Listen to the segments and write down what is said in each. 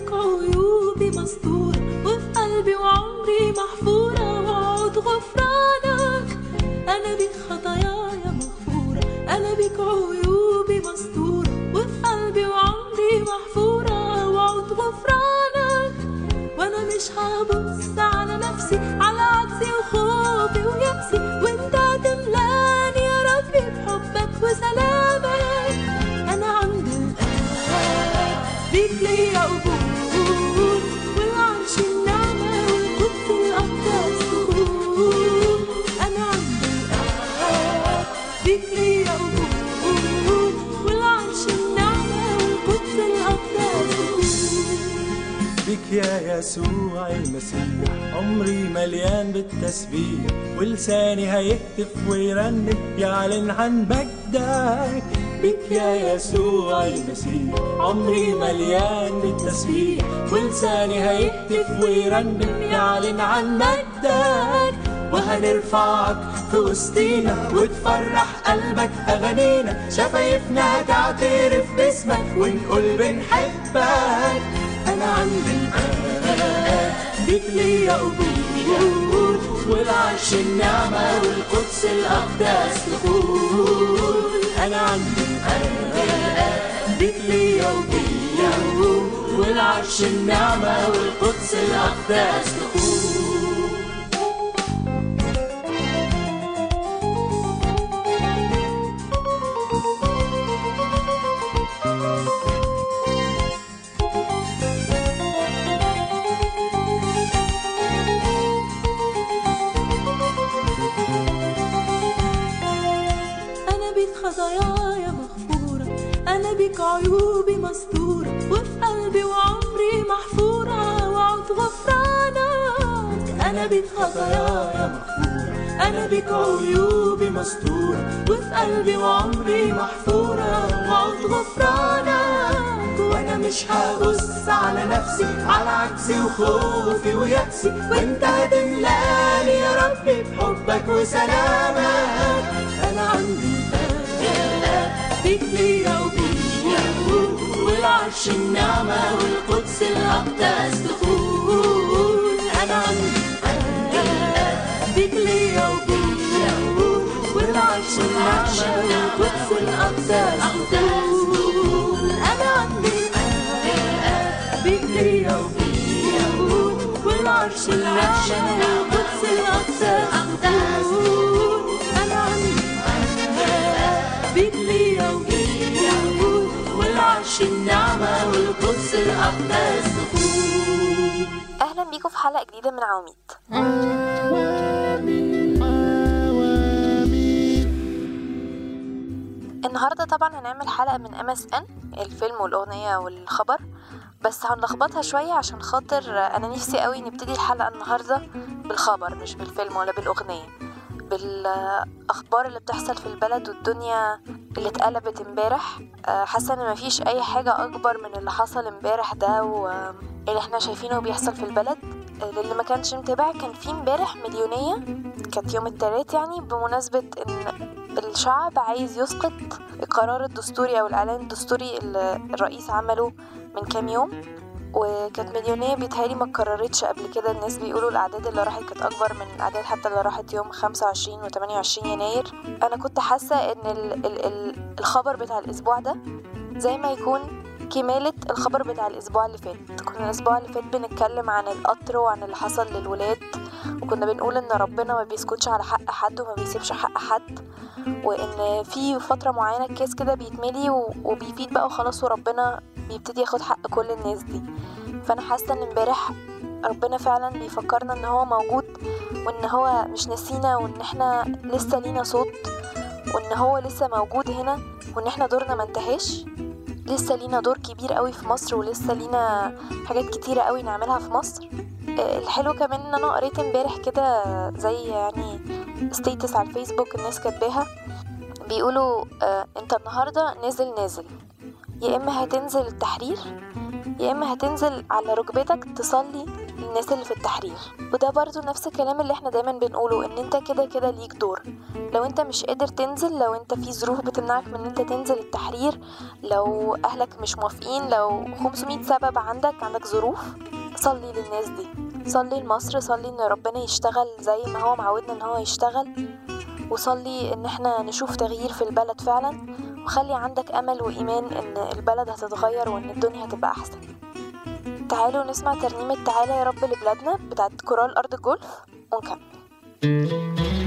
بك عيوبي مستورة وفي قلبي وعمري محفورة وعود غفرانك أنا بك خطاياي مغفورة أنا بك عيوبي مستورة وفي قلبي وعمري محفورة وعود غفرانك وأنا مش هبص على نفسي على عجزي وخوفي ويأسي وأنت هتملاني يا ربي بحبك وسلامك أنا عند الآب بيك ليا قبول والعرش النعمة والقدس الأقدس دخول أنا عند الآب بيك ليا قبول والعرش النعمة والقدس الأقدس دخول بك يا يسوع المسيح عمري مليان بالتسبيح ولساني هيهتف ويرنم يعلن عن مجدك بك يا يسوع المسيح عمري مليان بالتسبيح ولساني هيهتف ويرنم يعلن عن مجدك وهنرفعك في وسطينا وتفرح قلبك أغانينا شفايفنا هتعترف باسمك ونقول بنحبك أنا عند الآب بيك ليا قبول والعرش النعمة والقدس الأقدس دخول أنا عند الآب بيك ليا قبول والعرش النعمة والقدس الأقدس دخول أنا بيك خطاياي مغفورة أنا بيك عيوبي مستورة وفي قلبي وعمري محفورة وعود غفرانك أنا بيك خطاياي مغفورة أنا بيك عيوبي مستورة وفي قلبي وعمري محفورة وعود غفرانك وانا مش هبص على نفسي على عجزي وخوفي ويأسي وانت هتملاني يا ربي بحبك وسلامك انا عندي بيك ليا وبيك والعرش النعمة والقدس الأقدس دخول أنا عندي بيك ليا وبيك والعرش النعمة والقدس الأقدس دخول أنا عندي بيك ليا وبيك والعرش النعمة والقدس الأقدس دخول أنا عندي بيك ليا وبيك والعرش النعمة والقدس الأقدس دخول اهلا بيكم في حلقه جديده من عواميد النهارده طبعا هنعمل حلقه من ام اس ان الفيلم والاغنيه والخبر بس هنلخبطها شويه عشان خاطر انا نفسي قوي نبتدي الحلقه النهارده بالخبر مش بالفيلم ولا بالاغنيه بالاخبار اللي بتحصل في البلد والدنيا اللي اتقلبت امبارح آه، حاسه ان مفيش اي حاجه اكبر من اللي حصل امبارح ده واللي احنا شايفينه بيحصل في البلد آه، للي ما كانش متابع كان في امبارح مليونيه كانت يوم التلات يعني بمناسبه ان الشعب عايز يسقط القرار الدستوري او الاعلان الدستوري اللي الرئيس عمله من كام يوم وكانت مليونية بيتهيألي ما اتكررتش قبل كده الناس بيقولوا الأعداد اللي راحت كانت أكبر من الأعداد حتى اللي راحت يوم 25 و 28 يناير أنا كنت حاسة إن ال ال ال الخبر بتاع الأسبوع ده زي ما يكون كمالة الخبر بتاع الأسبوع اللي فات كنا الأسبوع اللي فات بنتكلم عن القطر وعن اللي حصل للولاد وكنا بنقول إن ربنا ما بيسكتش على حق حد وما بيسيبش حق حد وإن في فترة معينة الكيس كده بيتملي و- وبيفيد بقى وخلاص وربنا بيبتدي ياخد حق كل الناس دي فانا حاسه ان امبارح ربنا فعلا بيفكرنا ان هو موجود وان هو مش نسينا وان احنا لسه لينا صوت وان هو لسه موجود هنا وان احنا دورنا ما انتهاش لسه لينا دور كبير قوي في مصر ولسه لينا حاجات كتيرة قوي نعملها في مصر آه، الحلو كمان ان انا قريت امبارح كده زي يعني ستيتس على الفيسبوك الناس كاتباها بيقولوا آه انت النهارده نازل نازل يا اما هتنزل التحرير يا اما هتنزل على ركبتك تصلي للناس اللي في التحرير وده برضو نفس الكلام اللي احنا دايما بنقوله ان انت كده كده ليك دور لو انت مش قادر تنزل لو انت في ظروف بتمنعك من ان انت تنزل التحرير لو اهلك مش موافقين لو 500 سبب عندك عندك ظروف صلي للناس دي صلي لمصر صلي ان ربنا يشتغل زي ما هو معودنا ان هو يشتغل وصلي ان احنا نشوف تغيير في البلد فعلا وخلي عندك امل وايمان ان البلد هتتغير وان الدنيا هتبقى احسن تعالوا نسمع ترنيمة تعالى يا رب لبلادنا بتاعت كورال أرض الجولف ونكمل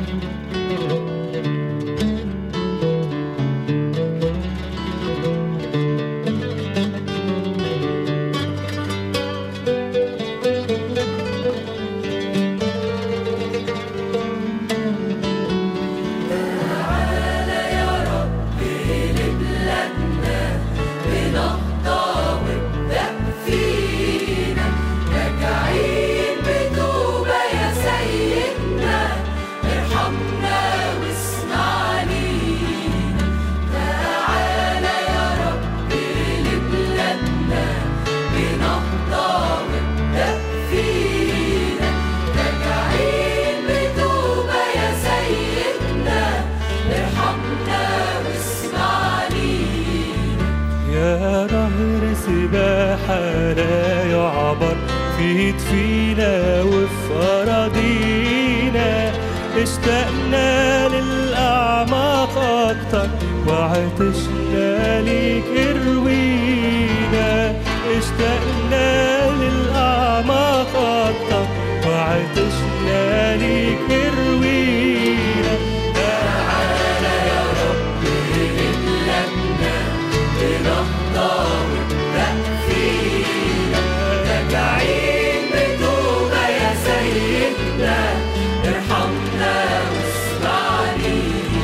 يا نهر سباحة لا يعبر في فينا وفي أراضينا اشتقنا للأعماق أكتر وعطشنا ليك اروينا اشتقنا للأعماق أكتر وعطشنا ليك اروينا تعالى يا رب لبلادنا بنهضة وابدأ فينا راجعين بتوبة يا سيدنا ارحمنا واسمعني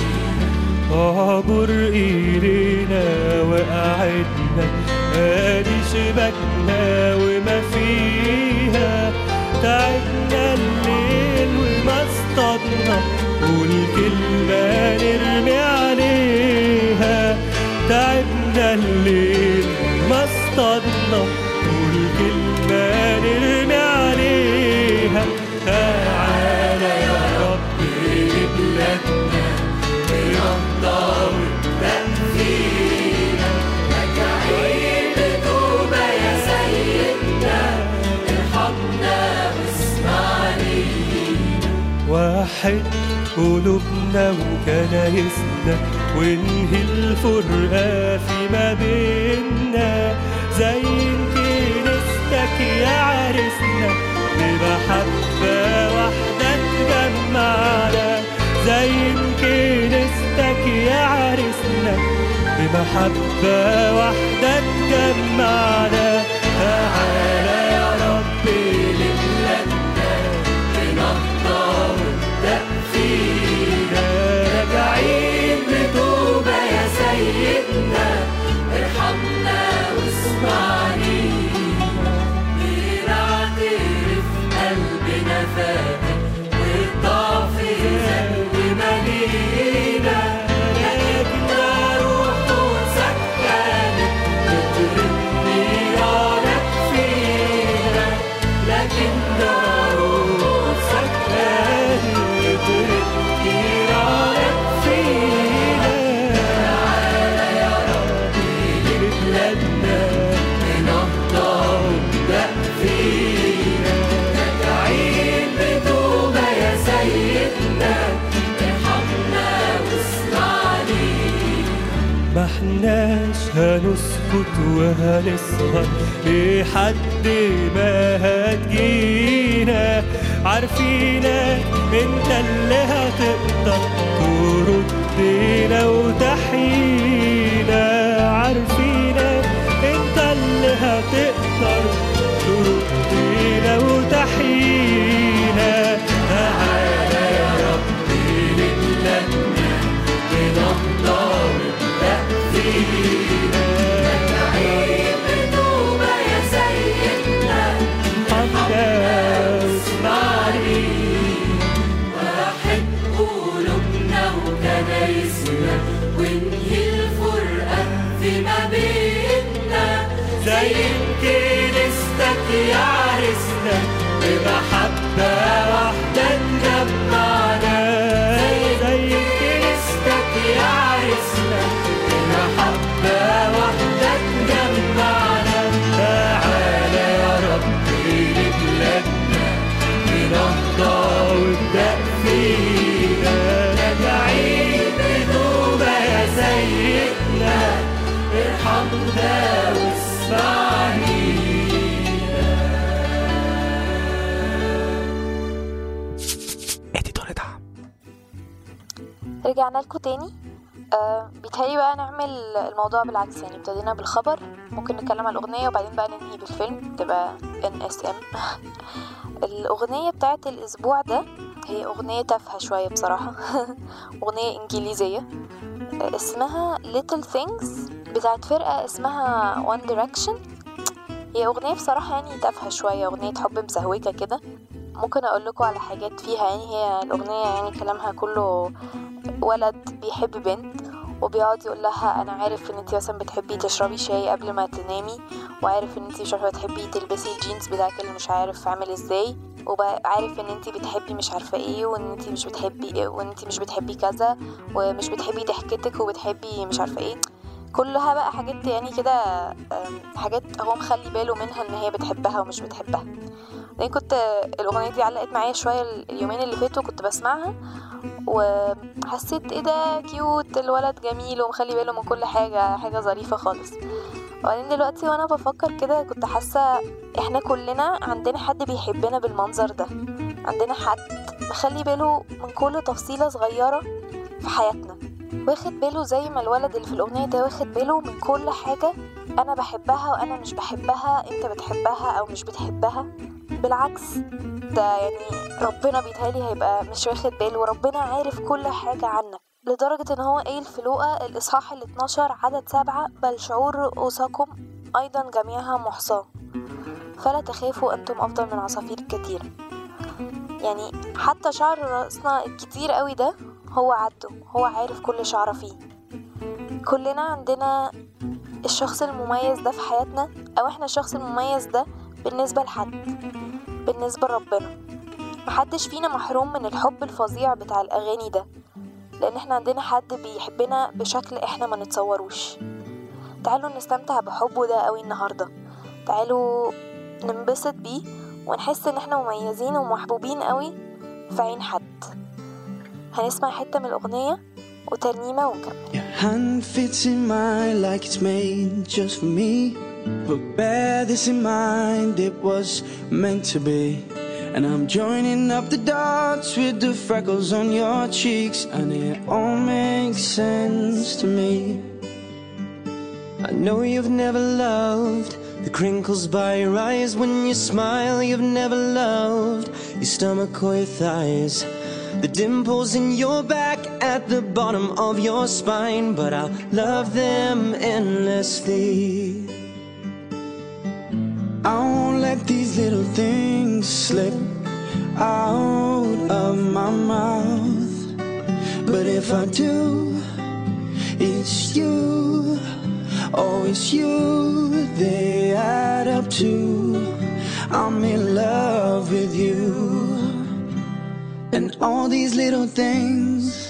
اعبر ايدينا وقعدنا ادي شبكنا وما فيها تعبنا الليل وما اصطادنا والكلمة نرمي عليها تعبنا الليل ما اصطادنا والكلمة نرمي عليها تعالى يا رب لبلادنا بنهضة وابدأ فينا راجعين بتوبة يا سيدنا ارحمنا واسمعني واحد قلوبنا وكنايسنا وانهي الفرقة فيما بينا زي كنيستك يا عرسنا بمحبة واحدة تجمعنا زي كنيستك يا عرسنا بمحبة واحدة تجمعنا تعالى يا رب لبلادنا بنهضة وابدأ فينا راجعين بتوبة يا سيدنا ارحمنا واسمعني بنعترف قلبنا فاتك والضعف ذنب ملينا لكن روح سكنت تطرد نيرانك فينا لكن روح سكنت تطرد نيرانك فينا تعالى يا ربي لبلادنا بنهضة وابدأ فينا راجعين بتوبة يا سيدنا ارحمنا واسمعني ما احناش هنسكت وهنسهر لحد ما هتجينا عارفينك انت اللي هتقدر تردنا وتحيينا عارفينك انت اللي هتقدر تردنا وتحيينا تعالى يا ربي لبلادنا بنهضة وابدأ فينا راجعين بتوبة يا سيدنا ارحمنا واسمعني واحد قلوبنا وكنايسنا وانهي الفرقة فيما بيننا زي كنيستك يا عرسنا بمحبة واحدة واسمعني اديتور دعم رجعنا لكم تاني آه بيتهيألي بقى نعمل الموضوع بالعكس يعني ابتدينا بالخبر ممكن نتكلم على الأغنية وبعدين بقى ننهي بالفيلم تبقى NSM الأغنية بتاعت الأسبوع ده هي أغنية تافهة شوية بصراحة أغنية إنجليزية آه، اسمها Little Things بتاعت فرقة اسمها One Direction هي أغنية بصراحة يعني تافهة شوية أغنية حب مسهوكة كده ممكن أقول لكم على حاجات فيها يعني هي الأغنية يعني كلامها كله ولد بيحب بنت وبيقعد يقول لها انا عارف ان انت مثلا بتحبي تشربي شاي قبل ما تنامي وعارف ان انت مش عارفه تحبي تلبسي الجينز بتاعك اللي مش عارف عامل ازاي وعارف ان انت بتحبي مش عارفه ايه وان انت مش بتحبي ايه وان انت مش بتحبي كذا ومش بتحبي ضحكتك وبتحبي مش عارفه ايه كلها بقى حاجات يعني كده أم، حاجات هو مخلي باله منها ان هي بتحبها ومش بتحبها لان كنت الاغنيه دي علقت معايا شويه اليومين اللي فاتوا كنت بسمعها وحسيت ايه ده كيوت الولد جميل ومخلي باله من كل حاجة حاجة ظريفة خالص وبعدين دلوقتي وانا بفكر كده كنت حاسة احنا كلنا عندنا حد بيحبنا بالمنظر ده عندنا حد مخلي باله من كل تفصيلة صغيرة في حياتنا واخد باله زي ما الولد اللي في الأغنية ده واخد باله من كل حاجة أنا بحبها وأنا مش بحبها أنت بتحبها أو مش بتحبها بالعكس ده يعني ربنا بيتهيألي هيبقى مش واخد باله وربنا عارف كل حاجة عنك لدرجة ان هو قايل في لوقا الإصحاح ال 12 عدد سبعة بل شعور رؤوسكم أيضا جميعها محصاة فلا تخافوا أنتم أفضل من عصافير كتير يعني حتى شعر رأسنا الكتير قوي ده هو عده هو عارف كل شعرة فيه كلنا عندنا الشخص المميز ده في حياتنا أو احنا الشخص المميز ده بالنسبة لحد بالنسبة لربنا محدش فينا محروم من الحب الفظيع بتاع الأغاني ده لأن احنا عندنا حد بيحبنا بشكل احنا ما نتصوروش تعالوا نستمتع بحبه ده قوي النهاردة تعالوا ننبسط بيه ونحس ان احنا مميزين ومحبوبين قوي في عين حد هنسمع حتة من الأغنية وترنيمة ونكمل Your hand fits in mine like it's made just for me. But bear this in mind, it was meant to be. And I'm joining up the dots with the freckles on your cheeks, and it all makes sense to me. I know you've never loved the crinkles by your eyes when you smile. You've never loved your stomach or your thighs. The dimples in your back at the bottom of your spine, but I'll love them endlessly. I won't let these little things slip out of my mouth. But if I do, it's you, oh, it's you they add up to. I'm in love with you. And all these little things.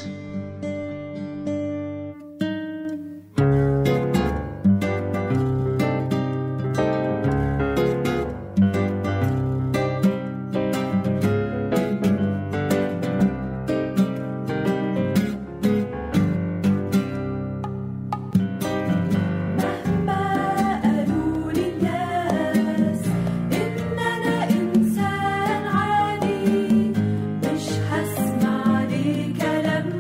مهما قالوا لي الناس إن أنا إنسان عادي مش هسمع لكلام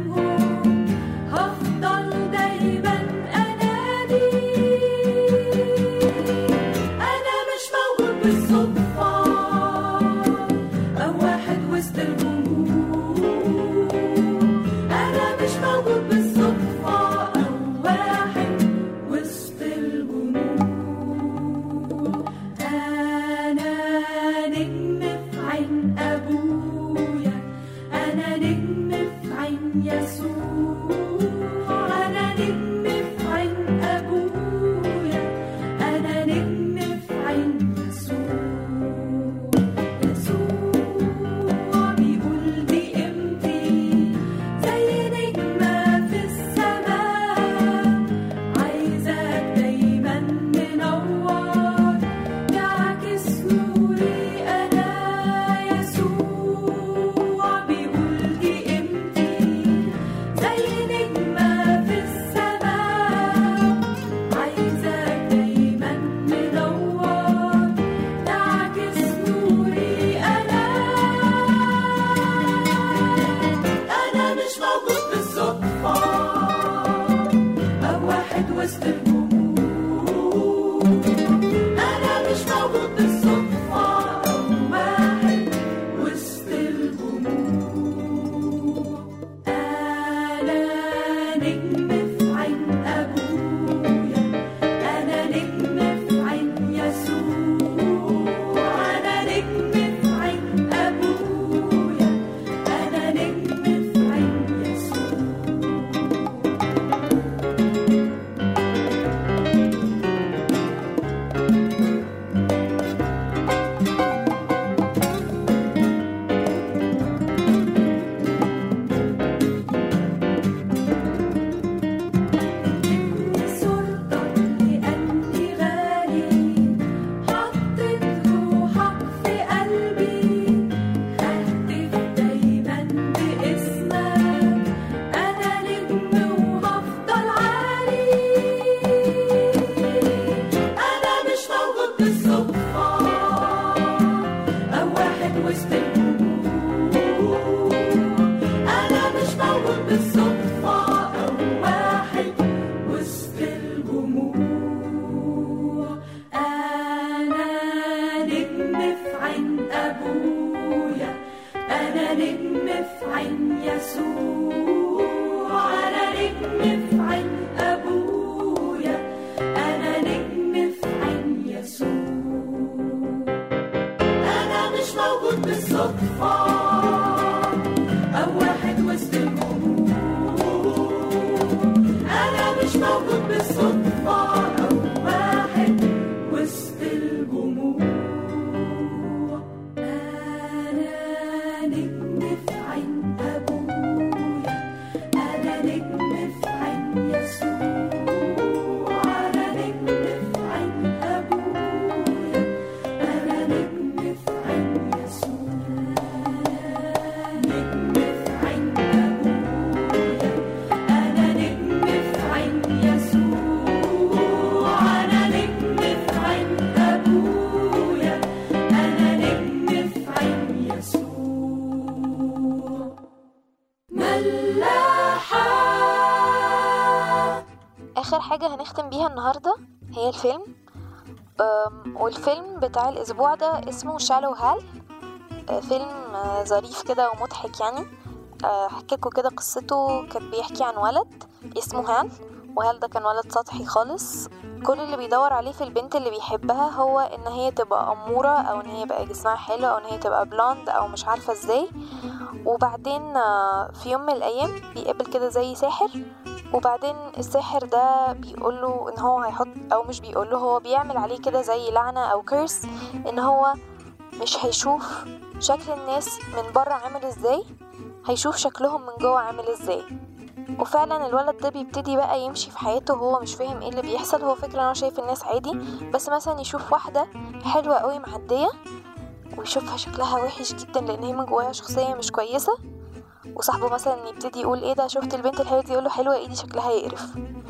نجم في عين أبويا أنا نجم في عين يسوع أنا نجم في عين أبويا أنا نجم في عين يسوع صورتك لأني غالي حطيت روحك في قلبي ههتف دايما باسمك أنا نجم وهفضل عالي أنا مش موجود بالصدفة أو واحد وسط الجمهور أنا مش موجود بالصدفة أو واحد وسط الجموع أنا نجم في عين أبويا أنا نجم في عين يسوع أنا نجم في عين أبويا أنا نجم في عين يسوع أنا مش موجود بالصدفة أو واحد وسط الجمهور أنا مش موجود بالصدفة أو واحد وسط الجموع أنا نجم في عين أبويا أنا نجم في عين يسوع أنا نجم في عين أبويا أنا نجم في عين يسوع نجم في عين أبويا أنا نجم في عين يسوع أنا نجم في عين أبويا أنا نجم في عين يسوع ملاحة اخر حاجة هنختم بيها النهاردة هي الفيلم أم، والفيلم بتاع الاسبوع ده اسمه شالو هال آه، فيلم آه، ظريف كده ومضحك يعني آه، هحكيلكوا كده قصته كان بيحكي عن ولد اسمه هال وهال ده كان ولد سطحي خالص كل اللي بيدور عليه في البنت اللي بيحبها هو ان هي تبقى اموره او ان هي يبقى جسمها حلو او ان هي تبقى بلوند او مش عارفه ازاي وبعدين آه، في يوم من الايام بيقابل كده زي ساحر وبعدين الساحر ده بيقوله ان هو هيحط او مش بيقوله هو بيعمل عليه كده زي لعنة او كيرس ان هو مش هيشوف شكل الناس من بره عامل ازاي هيشوف شكلهم من جوه عامل ازاي وفعلا الولد ده بيبتدي بقى يمشي في حياته وهو مش فاهم ايه اللي بيحصل هو فكرة ان هو شايف الناس عادي بس مثلا يشوف واحدة حلوة قوي معدية ويشوفها شكلها وحش جدا لان هي من جواها شخصية مش كويسة وصاحبه مثلا يبتدي يقول ايه ده شفت البنت الحلوه دي يقوله حلوه ايه دي شكلها يقرف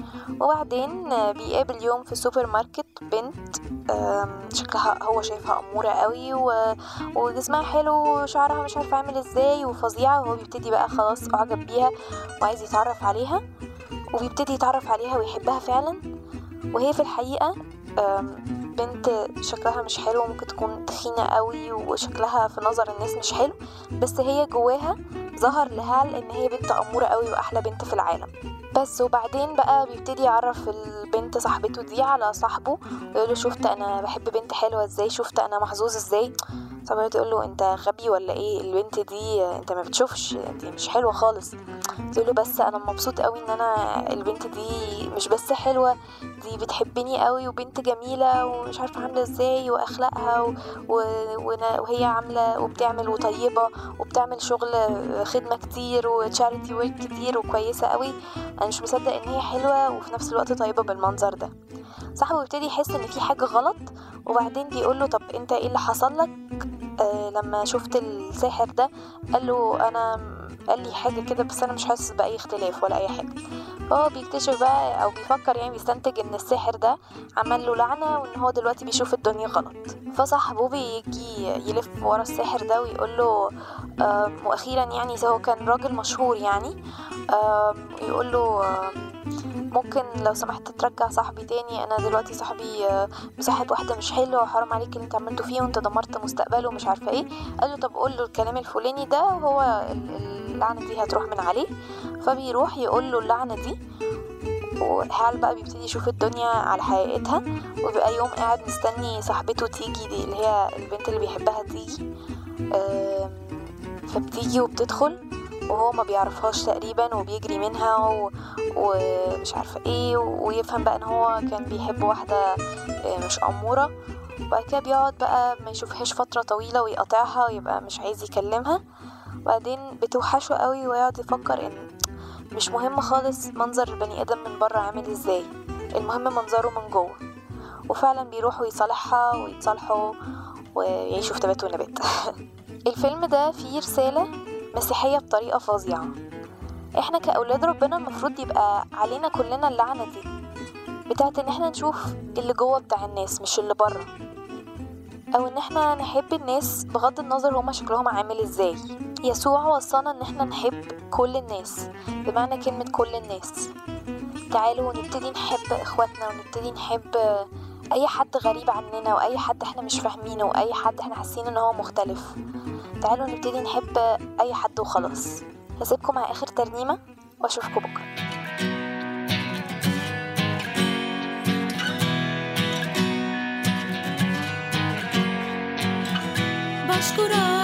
وبعدين آه، بيقابل يوم في السوبر ماركت بنت آم، شكلها هو شايفها أمورة قوي و... وجسمها حلو وشعرها مش عارفة عامل ازاي وفظيعة وهو بيبتدي بقى خلاص أعجب بيها وعايز يتعرف عليها وبيبتدي يتعرف عليها ويحبها فعلا وهي في الحقيقة آم، بنت شكلها مش حلو ممكن تكون تخينة قوي وشكلها في نظر الناس مش حلو بس هي جواها ظهر لهال ان هي بنت اموره قوي واحلى بنت في العالم بس وبعدين بقى بيبتدي يعرف البنت صاحبته دي على صاحبه ويقول له شفت انا بحب بنت حلوه ازاي شفت انا محظوظ ازاي صاحبته تقول له انت غبي ولا ايه البنت دي انت ما بتشوفش دي مش حلوه خالص تقول له بس انا مبسوط قوي ان انا البنت دي مش بس حلوه دي بتحبني قوي وبنت جميله ومش عارفه عامله ازاي واخلاقها و... و... ونا- وهي عامله وبتعمل وطيبه وبتعمل شغل خدمه كتير وتشاريتي ورك كتير وكويسه قوي انا مش مصدق ان هي حلوه وفي نفس الوقت طيبه بالمنظر ده صاحبه بيبتدي يحس ان في حاجه غلط وبعدين بيقول له طب انت ايه اللي حصل لك آه لما شفت الساحر ده قال له انا قال لي حاجه كده بس انا مش حاسس باي اختلاف ولا اي حاجه فهو بيكتشف بقى او بيفكر يعني بيستنتج ان الساحر ده عمل له لعنه وان هو دلوقتي بيشوف الدنيا غلط فصاحبه بيجي يلف ورا الساحر ده ويقول له آم، واخيرا يعني هو كان راجل مشهور يعني آم، يقول له آم، ممكن لو سمحت ترجع صاحبي تاني انا دلوقتي صاحبي آه، مصاحب واحده مش حلوه وحرام عليك اللي انت عملته فيه وانت دمرت مستقبله ومش عارفه ايه قال له طب قول له الكلام الفلاني ده وهو ال- ال- اللعنة دي هتروح من عليه فبيروح يقول له اللعنة دي وهال بقى بيبتدي يشوف الدنيا على حقيقتها وبيبقى يوم قاعد مستني صاحبته تيجي دي اللي هي البنت اللي بيحبها تيجي آم، فبتيجي وبتدخل وهو ما بيعرفهاش تقريبا وبيجري منها و... ومش عارفة ايه ويفهم بقى ان هو كان بيحب واحدة آه، مش أمورة وبعد كده بيقعد بقى ما يشوفهاش فترة طويلة ويقاطعها ويبقى مش عايز يكلمها وبعدين بتوحشه قوي ويقعد يفكر ان مش مهم خالص منظر البني ادم من بره عامل ازاي المهم منظره من جوه وفعلا بيروحوا يصالحها ويتصالحوا ويعيشوا في تبات ونبات الفيلم ده فيه رسالة مسيحية بطريقة فظيعة احنا كأولاد ربنا المفروض يبقى علينا كلنا اللعنة دي بتاعت ان احنا نشوف اللي جوه بتاع الناس مش اللي بره او ان احنا نحب الناس بغض النظر هما شكلهم عامل ازاي يسوع وصانا ان احنا نحب كل الناس بمعنى كلمة كل الناس تعالوا نبتدي نحب اخواتنا ونبتدي نحب اي حد غريب عننا واي حد احنا مش فاهمينه واي حد احنا حاسين ان هو مختلف تعالوا نبتدي نحب اي حد وخلاص هسيبكم مع اخر ترنيمة واشوفكم بكرة بشكرك